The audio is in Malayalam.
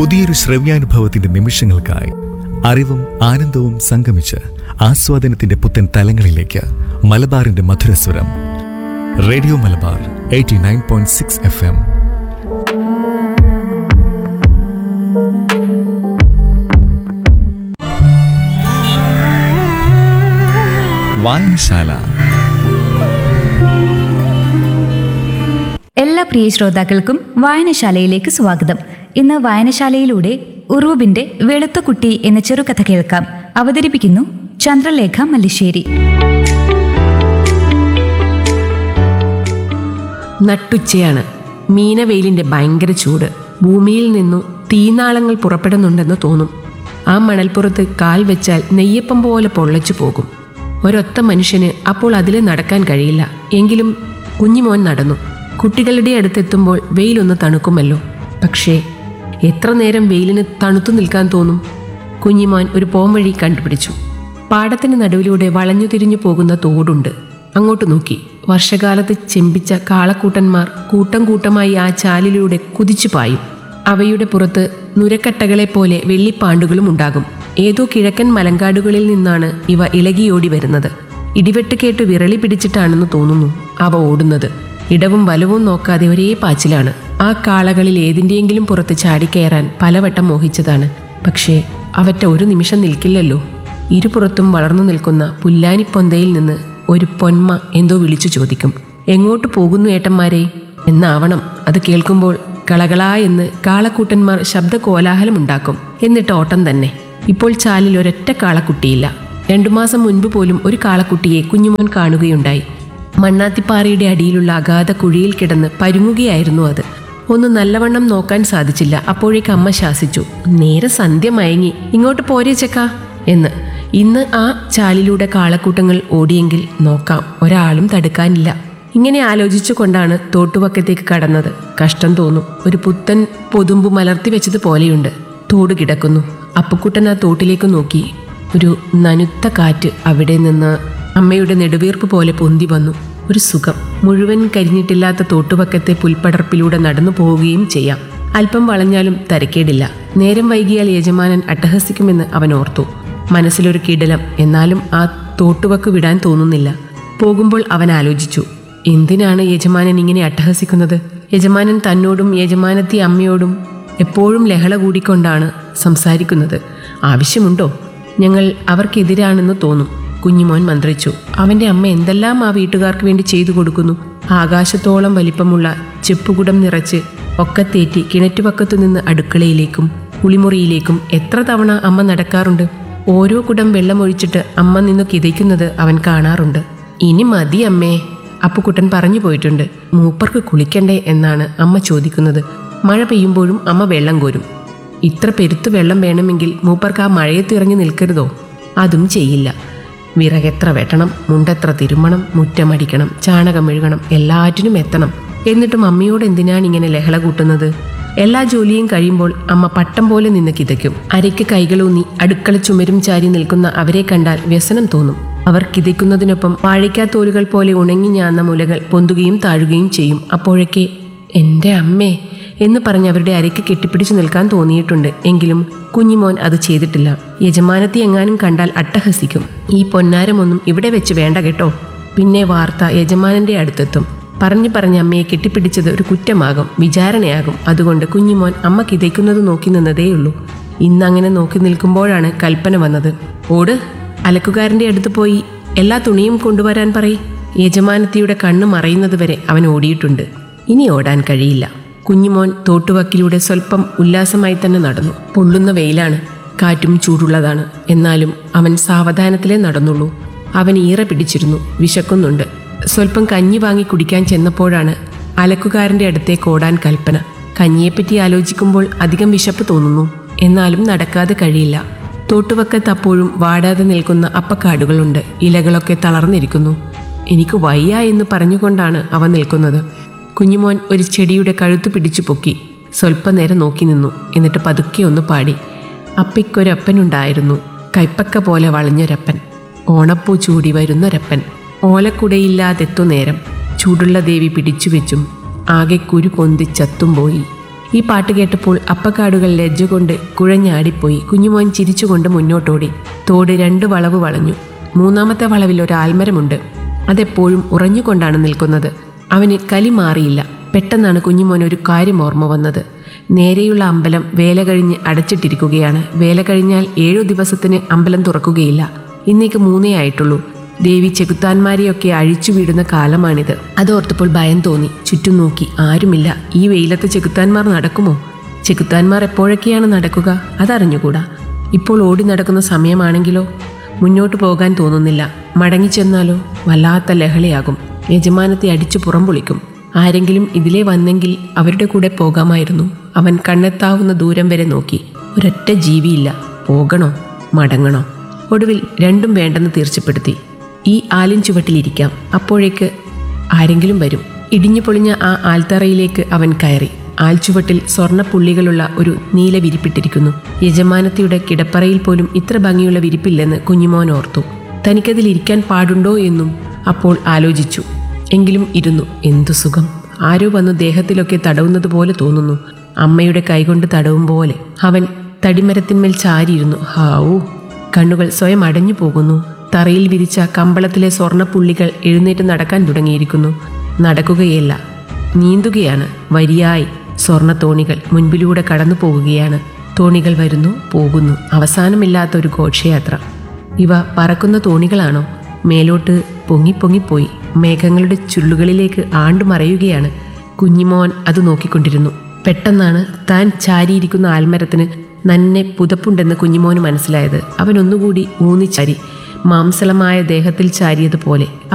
പുതിയൊരു ശ്രവ്യാനുഭവത്തിന്റെ നിമിഷങ്ങൾക്കായി അറിവും ആനന്ദവും സംഗമിച്ച് ആസ്വാദനത്തിന്റെ പുത്തൻ തലങ്ങളിലേക്ക് മലബാറിന്റെ മധുരസ്വരം radio Malabar eighty nine point six F M വായനശാല എല്ലാ പ്രിയ ശ്രോതാക്കൾക്കും വായനശാലയിലേക്ക് സ്വാഗതം ഇന്ന് വായനശാലയിലൂടെ ഉറൂബിന്റെ വെളുത്ത കുട്ടി എന്ന ചെറുകഥ കേൾക്കാം അവതരിപ്പിക്കുന്നു ചന്ദ്രലേഖ മല്ലിശ്ശേരി നട്ടുച്ചയാണ് മീനവെയിലിന്റെ ഭയങ്കര ചൂട് ഭൂമിയിൽ നിന്നു തീനാളങ്ങൾ പുറപ്പെടുന്നുണ്ടെന്ന് തോന്നും ആ മണൽപ്പുറത്ത് കാൽ വെച്ചാൽ നെയ്യപ്പം പോലെ പൊള്ളച്ചു പോകും ഒരൊത്ത മനുഷ്യന് അപ്പോൾ അതിലെ നടക്കാൻ കഴിയില്ല എങ്കിലും കുഞ്ഞിമോൻ നടന്നു കുട്ടികളുടെ അടുത്തെത്തുമ്പോൾ വെയിലൊന്ന് തണുക്കുമല്ലോ പക്ഷേ എത്ര നേരം വെയിലിന് തണുത്തു നിൽക്കാൻ തോന്നും കുഞ്ഞിമോൻ ഒരു പോംവഴി കണ്ടുപിടിച്ചു പാടത്തിന് നടുവിലൂടെ വളഞ്ഞു തിരിഞ്ഞു പോകുന്ന തോടുണ്ട് അങ്ങോട്ട് നോക്കി വർഷകാലത്ത് ചെമ്പിച്ച കാളക്കൂട്ടന്മാർ കൂട്ടം കൂട്ടമായി ആ ചാലിലൂടെ കുതിച്ചു പായും അവയുടെ പുറത്ത് നുരക്കട്ടകളെ പോലെ വെള്ളിപ്പാണ്ടുകളും ഉണ്ടാകും ഏതോ കിഴക്കൻ മലങ്കാടുകളിൽ നിന്നാണ് ഇവ ഇളകിയോടി വരുന്നത് ഇടിവെട്ട് കേട്ട് വിരളി പിടിച്ചിട്ടാണെന്ന് തോന്നുന്നു അവ ഓടുന്നത് ഇടവും വലവും നോക്കാതെ ഒരേ പാച്ചിലാണ് ആ കാളകളിൽ ഏതിൻ്റെയെങ്കിലും പുറത്ത് ചാടിക്കയറാൻ പലവട്ടം മോഹിച്ചതാണ് പക്ഷേ അവറ്റ ഒരു നിമിഷം നിൽക്കില്ലല്ലോ ഇരുപുറത്തും വളർന്നു നിൽക്കുന്ന പുല്ലാനിപ്പൊന്തയിൽ നിന്ന് ഒരു പൊന്മ എന്തോ വിളിച്ചു ചോദിക്കും എങ്ങോട്ട് പോകുന്നു ഏട്ടന്മാരെ എന്നാവണം അത് കേൾക്കുമ്പോൾ കളകളാ എന്ന് കാളക്കൂട്ടന്മാർ ശബ്ദ കോലാഹലമുണ്ടാക്കും എന്നിട്ട് ഓട്ടം തന്നെ ഇപ്പോൾ ചാലിൽ ഒരൊറ്റ കാളക്കുട്ടിയില്ല രണ്ടു മാസം മുൻപ് പോലും ഒരു കാളക്കുട്ടിയെ കുഞ്ഞുമോൻ കാണുകയുണ്ടായി മണ്ണാത്തിപ്പാറയുടെ അടിയിലുള്ള അഗാധ കുഴിയിൽ കിടന്ന് പരുങ്ങുകയായിരുന്നു അത് ഒന്ന് നല്ലവണ്ണം നോക്കാൻ സാധിച്ചില്ല അപ്പോഴേക്ക് അമ്മ ശാസിച്ചു നേരെ സന്ധ്യ മയങ്ങി ഇങ്ങോട്ട് പോരേ ചെക്ക എന്ന് ഇന്ന് ആ ചാലിലൂടെ കാളക്കൂട്ടങ്ങൾ ഓടിയെങ്കിൽ നോക്കാം ഒരാളും തടുക്കാനില്ല ഇങ്ങനെ ആലോചിച്ചു കൊണ്ടാണ് തോട്ടുവക്കത്തേക്ക് കടന്നത് കഷ്ടം തോന്നും ഒരു പുത്തൻ പൊതുമ്പ് മലർത്തി വെച്ചത് പോലെയുണ്ട് തോട് കിടക്കുന്നു അപ്പുക്കുട്ടൻ ആ തോട്ടിലേക്ക് നോക്കി ഒരു നനുത്ത കാറ്റ് അവിടെ നിന്ന് അമ്മയുടെ നെടുവീർപ്പ് പോലെ പൊന്തി വന്നു ഒരു സുഖം മുഴുവൻ കരിഞ്ഞിട്ടില്ലാത്ത തോട്ടുപക്കത്തെ പുൽപ്പടർപ്പിലൂടെ നടന്നു പോവുകയും ചെയ്യാം അല്പം വളഞ്ഞാലും തരക്കേടില്ല നേരം വൈകിയാൽ യജമാനൻ അട്ടഹസിക്കുമെന്ന് അവൻ ഓർത്തു മനസ്സിലൊരു കിടലം എന്നാലും ആ തോട്ടുവക്ക് വിടാൻ തോന്നുന്നില്ല പോകുമ്പോൾ അവൻ ആലോചിച്ചു എന്തിനാണ് യജമാനൻ ഇങ്ങനെ അട്ടഹസിക്കുന്നത് യജമാനൻ തന്നോടും യജമാനത്തി അമ്മയോടും എപ്പോഴും ലഹള കൂടിക്കൊണ്ടാണ് സംസാരിക്കുന്നത് ആവശ്യമുണ്ടോ ഞങ്ങൾ അവർക്കെതിരാണെന്ന് തോന്നും കുഞ്ഞുമോൻ മന്ത്രിച്ചു അവന്റെ അമ്മ എന്തെല്ലാം ആ വീട്ടുകാർക്ക് വേണ്ടി ചെയ്തു കൊടുക്കുന്നു ആകാശത്തോളം വലിപ്പമുള്ള ചെപ്പുകുടം നിറച്ച് ഒക്കത്തേറ്റി കിണറ്റുപക്കത്തു നിന്ന് അടുക്കളയിലേക്കും കുളിമുറിയിലേക്കും എത്ര തവണ അമ്മ നടക്കാറുണ്ട് ഓരോ കുടം വെള്ളമൊഴിച്ചിട്ട് അമ്മ നിന്നു കിതയ്ക്കുന്നത് അവൻ കാണാറുണ്ട് ഇനി മതി അമ്മേ അപ്പുക്കുട്ടൻ പറഞ്ഞു പോയിട്ടുണ്ട് മൂപ്പർക്ക് കുളിക്കണ്ടേ എന്നാണ് അമ്മ ചോദിക്കുന്നത് മഴ പെയ്യുമ്പോഴും അമ്മ വെള്ളം കോരും ഇത്ര പെരുത്ത് വെള്ളം വേണമെങ്കിൽ മൂപ്പർക്ക് ആ മഴയത്ത് ഇറങ്ങി നിൽക്കരുതോ അതും ചെയ്യില്ല വിറകെത്ര വെട്ടണം മുണ്ടെത്ര തിരുമണം മുറ്റമടിക്കണം ചാണകം മെഴുകണം എല്ലാറ്റിനും എത്തണം എന്നിട്ടും അമ്മയോട് എന്തിനാണ് ഇങ്ങനെ ലഹള കൂട്ടുന്നത് എല്ലാ ജോലിയും കഴിയുമ്പോൾ അമ്മ പട്ടം പോലെ നിന്ന് കിതയ്ക്കും അരയ്ക്ക് കൈകളൂന്നി അടുക്കള ചുമരും ചാരി നിൽക്കുന്ന അവരെ കണ്ടാൽ വ്യസനം തോന്നും അവർ കിതയ്ക്കുന്നതിനൊപ്പം വാഴയ്ക്കാത്തോലുകൾ പോലെ ഉണങ്ങി ഞാന്ന മുലകൾ പൊന്തുകയും താഴുകയും ചെയ്യും അപ്പോഴൊക്കെ എൻ്റെ അമ്മേ എന്ന് പറഞ്ഞ് അവരുടെ അരയ്ക്ക് കെട്ടിപ്പിടിച്ചു നിൽക്കാൻ തോന്നിയിട്ടുണ്ട് എങ്കിലും കുഞ്ഞിമോൻ അത് ചെയ്തിട്ടില്ല യജമാനത്തി എങ്ങാനും കണ്ടാൽ അട്ടഹസിക്കും ഈ പൊന്നാരമൊന്നും ഇവിടെ വെച്ച് വേണ്ട കേട്ടോ പിന്നെ വാർത്ത യജമാനന്റെ അടുത്തെത്തും പറഞ്ഞു പറഞ്ഞ് അമ്മയെ കെട്ടിപ്പിടിച്ചത് ഒരു കുറ്റമാകും വിചാരണയാകും അതുകൊണ്ട് കുഞ്ഞിമോൻ അമ്മ കിതയ്ക്കുന്നത് നോക്കി നിന്നതേയുള്ളൂ ഇന്നങ്ങനെ നോക്കി നിൽക്കുമ്പോഴാണ് കൽപ്പന വന്നത് ഓട് അലക്കുകാരന്റെ അടുത്ത് പോയി എല്ലാ തുണിയും കൊണ്ടുവരാൻ പറയും യജമാനത്തിയുടെ കണ്ണ് മറയുന്നതുവരെ അവൻ ഓടിയിട്ടുണ്ട് ഇനി ഓടാൻ കഴിയില്ല കുഞ്ഞുമോൻ തോട്ടുവക്കിലൂടെ സ്വല്പം ഉല്ലാസമായി തന്നെ നടന്നു പൊള്ളുന്ന വെയിലാണ് കാറ്റും ചൂടുള്ളതാണ് എന്നാലും അവൻ സാവധാനത്തിലേ നടന്നുള്ളൂ അവൻ ഈറ പിടിച്ചിരുന്നു വിശക്കുന്നുണ്ട് സ്വല്പം കഞ്ഞി വാങ്ങി കുടിക്കാൻ ചെന്നപ്പോഴാണ് അലക്കുകാരന്റെ അടുത്തേക്ക് ഓടാൻ കൽപ്പന കഞ്ഞിയെപ്പറ്റി ആലോചിക്കുമ്പോൾ അധികം വിശപ്പ് തോന്നുന്നു എന്നാലും നടക്കാതെ കഴിയില്ല തോട്ടുവക്കത്ത് അപ്പോഴും വാടാതെ നിൽക്കുന്ന അപ്പക്കാടുകളുണ്ട് ഇലകളൊക്കെ തളർന്നിരിക്കുന്നു എനിക്ക് വയ്യ എന്ന് പറഞ്ഞുകൊണ്ടാണ് അവ നിൽക്കുന്നത് കുഞ്ഞുമോൻ ഒരു ചെടിയുടെ കഴുത്ത് പിടിച്ചു പൊക്കി സ്വല്പനേരം നോക്കി നിന്നു എന്നിട്ട് പതുക്കെ ഒന്ന് പാടി അപ്പിക്കൊരപ്പനുണ്ടായിരുന്നു കൈപ്പക്ക പോലെ വളഞ്ഞൊരപ്പൻ ഓണപ്പൂ ചൂടി വരുന്നൊരപ്പൻ ഓലക്കുടയില്ലാതെത്തു നേരം ചൂടുള്ള ദേവി പിടിച്ചു വെച്ചും ആകെ കുരു പൊന്തി ചത്തും പോയി ഈ പാട്ട് കേട്ടപ്പോൾ അപ്പക്കാടുകൾ ലജ്ജ കൊണ്ട് കുഴഞ്ഞാടിപ്പോയി കുഞ്ഞുമോൻ ചിരിച്ചുകൊണ്ട് മുന്നോട്ടോടി തോട് രണ്ട് വളവ് വളഞ്ഞു മൂന്നാമത്തെ വളവിൽ ഒരു ആൽമരമുണ്ട് അതെപ്പോഴും ഉറഞ്ഞുകൊണ്ടാണ് നിൽക്കുന്നത് അവന് കലി മാറിയില്ല പെട്ടെന്നാണ് കുഞ്ഞുമോൻ ഒരു കാര്യം ഓർമ്മ വന്നത് നേരെയുള്ള അമ്പലം വേല കഴിഞ്ഞ് അടച്ചിട്ടിരിക്കുകയാണ് വേല കഴിഞ്ഞാൽ ഏഴു ദിവസത്തിന് അമ്പലം തുറക്കുകയില്ല ഇന്നേക്ക് മൂന്നേ ആയിട്ടുള്ളൂ ദേവി ചെകുത്താന്മാരെയൊക്കെ അഴിച്ചു വീടുന്ന കാലമാണിത് അതോർത്തപ്പോൾ ഭയം തോന്നി ചുറ്റും നോക്കി ആരുമില്ല ഈ വെയിലത്ത് ചെകുത്താന്മാർ നടക്കുമോ ചെകുത്താന്മാർ എപ്പോഴൊക്കെയാണ് നടക്കുക അതറിഞ്ഞുകൂടാ ഇപ്പോൾ ഓടി നടക്കുന്ന സമയമാണെങ്കിലോ മുന്നോട്ട് പോകാൻ തോന്നുന്നില്ല മടങ്ങിച്ചെന്നാലോ വല്ലാത്ത ലഹളയാകും യജമാനത്തെ അടിച്ചു പുറംപൊളിക്കും ആരെങ്കിലും ഇതിലേ വന്നെങ്കിൽ അവരുടെ കൂടെ പോകാമായിരുന്നു അവൻ കണ്ണെത്താവുന്ന ദൂരം വരെ നോക്കി ഒരൊറ്റ ജീവിയില്ല പോകണോ മടങ്ങണോ ഒടുവിൽ രണ്ടും വേണ്ടെന്ന് തീർച്ചപ്പെടുത്തി ഈ ആലിൻ ചുവട്ടിലിരിക്കാം അപ്പോഴേക്ക് ആരെങ്കിലും വരും ഇടിഞ്ഞു പൊളിഞ്ഞ ആ ആൽത്തറയിലേക്ക് അവൻ കയറി ആൽച്ചുവട്ടിൽ സ്വർണ്ണപ്പുള്ളികളുള്ള ഒരു നീല വിരിപ്പിട്ടിരിക്കുന്നു യജമാനത്തിയുടെ കിടപ്പറയിൽ പോലും ഇത്ര ഭംഗിയുള്ള വിരിപ്പില്ലെന്ന് കുഞ്ഞുമോൻ ഓർത്തു തനിക്കതിൽ ഇരിക്കാൻ പാടുണ്ടോ എന്നും അപ്പോൾ ആലോചിച്ചു എങ്കിലും ഇരുന്നു എന്തു സുഖം ആരോ വന്നു ദേഹത്തിലൊക്കെ തടവുന്നത് പോലെ തോന്നുന്നു അമ്മയുടെ കൈകൊണ്ട് തടവും പോലെ അവൻ തടിമരത്തിന്മേൽ ചാരിയിരുന്നു ഹാവൂ കണ്ണുകൾ സ്വയം അടഞ്ഞു പോകുന്നു തറയിൽ വിരിച്ച കമ്പളത്തിലെ സ്വർണ്ണപ്പുള്ളികൾ എഴുന്നേറ്റ് നടക്കാൻ തുടങ്ങിയിരിക്കുന്നു നടക്കുകയല്ല നീന്തുകയാണ് വരിയായി സ്വർണ്ണത്തോണികൾ മുൻപിലൂടെ കടന്നു പോകുകയാണ് തോണികൾ വരുന്നു പോകുന്നു അവസാനമില്ലാത്ത ഒരു ഘോഷയാത്ര ഇവ പറക്കുന്ന തോണികളാണോ മേലോട്ട് പൊങ്ങി പൊങ്ങിപ്പോയി മേഘങ്ങളുടെ ചുള്ളുകളിലേക്ക് ആണ്ടു മറയുകയാണ് കുഞ്ഞിമോൻ അത് നോക്കിക്കൊണ്ടിരുന്നു പെട്ടെന്നാണ് താൻ ചാരിയിരിക്കുന്ന ആൽമരത്തിന് നന്നെ പുതപ്പുണ്ടെന്ന് കുഞ്ഞിമോന് മനസ്സിലായത് അവൻ ഒന്നുകൂടി ഊന്നിച്ചാരി മാംസളമായ ദേഹത്തിൽ ചാരിയതുപോലെ